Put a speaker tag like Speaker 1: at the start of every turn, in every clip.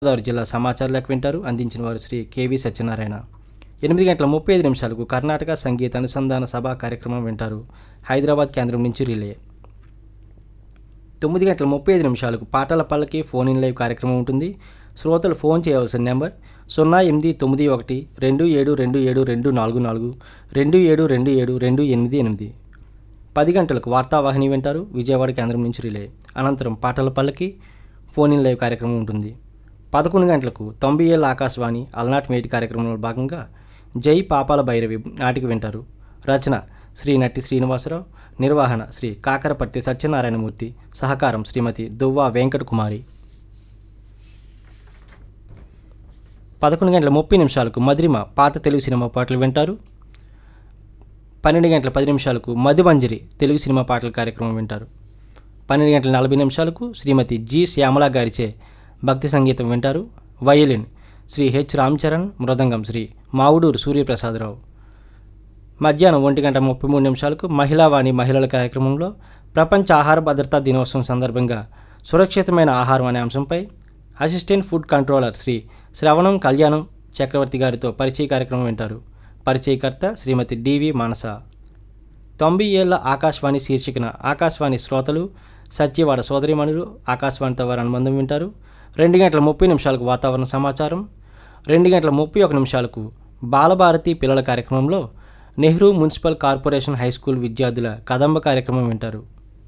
Speaker 1: గోదావరి జిల్లా సమాచార లేఖ వింటారు అందించిన వారు శ్రీ కేవి సత్యనారాయణ ఎనిమిది గంటల ముప్పై ఐదు నిమిషాలకు కర్ణాటక సంగీత అనుసంధాన సభ కార్యక్రమం వింటారు హైదరాబాద్ కేంద్రం నుంచి రిలే తొమ్మిది గంటల ముప్పై ఐదు నిమిషాలకు పాటల పల్లకి ఫోన్ ఇన్ లైవ్ కార్యక్రమం ఉంటుంది శ్రోతలు ఫోన్ చేయవలసిన నెంబర్ సున్నా ఎనిమిది తొమ్మిది ఒకటి రెండు ఏడు రెండు ఏడు రెండు నాలుగు నాలుగు రెండు ఏడు రెండు ఏడు రెండు ఎనిమిది ఎనిమిది పది గంటలకు వార్తావాహిని వింటారు విజయవాడ కేంద్రం నుంచి రిలే అనంతరం పాటల పల్లకి ఫోన్ ఇన్ లైవ్ కార్యక్రమం ఉంటుంది పదకొండు గంటలకు తొంభై ఏళ్ళ ఆకాశవాణి అలనాటి మేటి కార్యక్రమంలో భాగంగా జై పాపాల భైరవి నాటికి వింటారు రచన శ్రీ నట్టి శ్రీనివాసరావు నిర్వహణ శ్రీ కాకరపర్తి సత్యనారాయణమూర్తి సహకారం శ్రీమతి దువ్వా వెంకట కుమారి పదకొండు గంటల ముప్పై నిమిషాలకు మధురిమ పాత తెలుగు సినిమా పాటలు వింటారు పన్నెండు గంటల పది నిమిషాలకు మధుమంజరి తెలుగు సినిమా పాటల కార్యక్రమం వింటారు పన్నెండు గంటల నలభై నిమిషాలకు శ్రీమతి జి శ్యామల గారిచే భక్తి సంగీతం వింటారు వయలిన్ శ్రీ హెచ్ రామచరణ్ మృదంగం శ్రీ మావుడూరు సూర్యప్రసాదరావు మధ్యాహ్నం ఒంటి గంట ముప్పై మూడు నిమిషాలకు మహిళావాణి మహిళల కార్యక్రమంలో ప్రపంచ ఆహార భద్రతా దినోత్సవం సందర్భంగా సురక్షితమైన ఆహారం అనే అంశంపై అసిస్టెంట్ ఫుడ్ కంట్రోలర్ శ్రీ శ్రవణం కళ్యాణం చక్రవర్తి గారితో పరిచయ కార్యక్రమం వింటారు పరిచయకర్త శ్రీమతి డివి మానస తొంభై ఏళ్ల ఆకాశవాణి శీర్షికన ఆకాశవాణి శ్రోతలు సత్యవాడ సోదరిమణులు ఆకాశవాణితో వారి అనుబంధం వింటారు రెండు గంటల ముప్పై నిమిషాలకు వాతావరణ సమాచారం రెండు గంటల ముప్పై ఒక నిమిషాలకు బాలభారతి పిల్లల కార్యక్రమంలో Nehru municipal corporation high school విద్యార్థుల కదంబ కార్యక్రమం వింటారు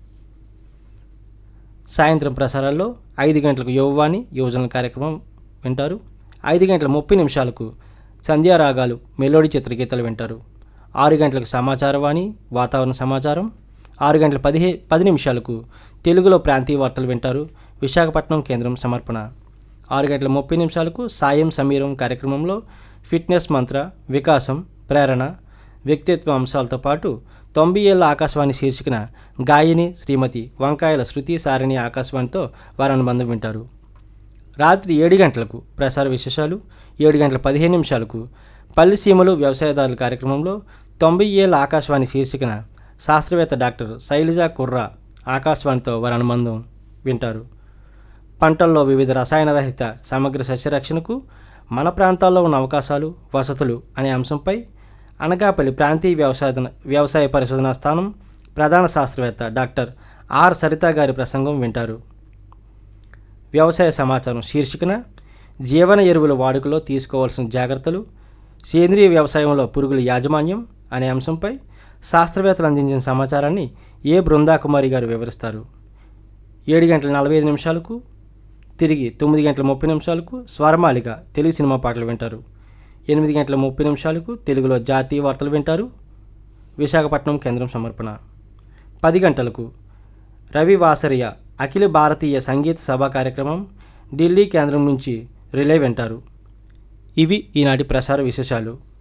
Speaker 1: సాయంత్రం ప్రసారాల్లో ఐదు గంటలకు యువవాణి యువజనుల కార్యక్రమం వింటారు ఐదు గంటల ముప్పై నిమిషాలకు సంధ్యారాగాలు మెలోడీ చిత్రగీతాలు వింటారు ఆరు గంటలకు సమాచారవాణి వాతావరణ సమాచారం ఆరు గంటల పదిహే పది నిమిషాలకు తెలుగులో ప్రాంతీయ వార్తలు వింటారు విశాఖపట్నం కేంద్రం సమర్పణ ఆరు గంటల ముప్పై నిమిషాలకు సాయం సమీరం కార్యక్రమంలో ఫిట్నెస్ మంత్ర వికాసం ప్రేరణ వ్యక్తిత్వ అంశాలతో పాటు తొంభై ఏళ్ళ ఆకాశవాణి శీర్షికన గాయని శ్రీమతి వంకాయల శృతి సారిణి ఆకాశవాణితో వారి అనుబంధం వింటారు రాత్రి ఏడు గంటలకు ప్రసార విశేషాలు ఏడు గంటల పదిహేను నిమిషాలకు పల్లి సీమలు వ్యవసాయదారుల కార్యక్రమంలో తొంభై ఏళ్ళ ఆకాశవాణి శీర్షికన శాస్త్రవేత్త డాక్టర్ శైలజా కుర్రా ఆకాశవాణితో వారి అనుబంధం వింటారు పంటల్లో వివిధ రసాయనరహిత సమగ్ర సస్యరక్షణకు మన ప్రాంతాల్లో ఉన్న అవకాశాలు వసతులు అనే అంశంపై అనకాపల్లి ప్రాంతీయ వ్యవసాయ వ్యవసాయ పరిశోధనా స్థానం ప్రధాన శాస్త్రవేత్త డాక్టర్ ఆర్ సరిత గారి ప్రసంగం వింటారు వ్యవసాయ సమాచారం శీర్షికన జీవన ఎరువుల వాడుకలో తీసుకోవాల్సిన జాగ్రత్తలు సేంద్రియ వ్యవసాయంలో పురుగుల యాజమాన్యం అనే అంశంపై శాస్త్రవేత్తలు అందించిన సమాచారాన్ని ఏ బృందాకుమారి గారు వివరిస్తారు ఏడు గంటల నలభై ఐదు నిమిషాలకు తిరిగి తొమ్మిది గంటల ముప్పై నిమిషాలకు స్వరమాలిక తెలుగు సినిమా పాటలు వింటారు ఎనిమిది గంటల ముప్పై నిమిషాలకు తెలుగులో జాతీయ వార్తలు వింటారు విశాఖపట్నం కేంద్రం సమర్పణ పది గంటలకు రవి వాసరియ అఖిల భారతీయ సంగీత సభ కార్యక్రమం ఢిల్లీ కేంద్రం నుంచి రిలే వింటారు ఇవి ఈనాటి ప్రసార విశేషాలు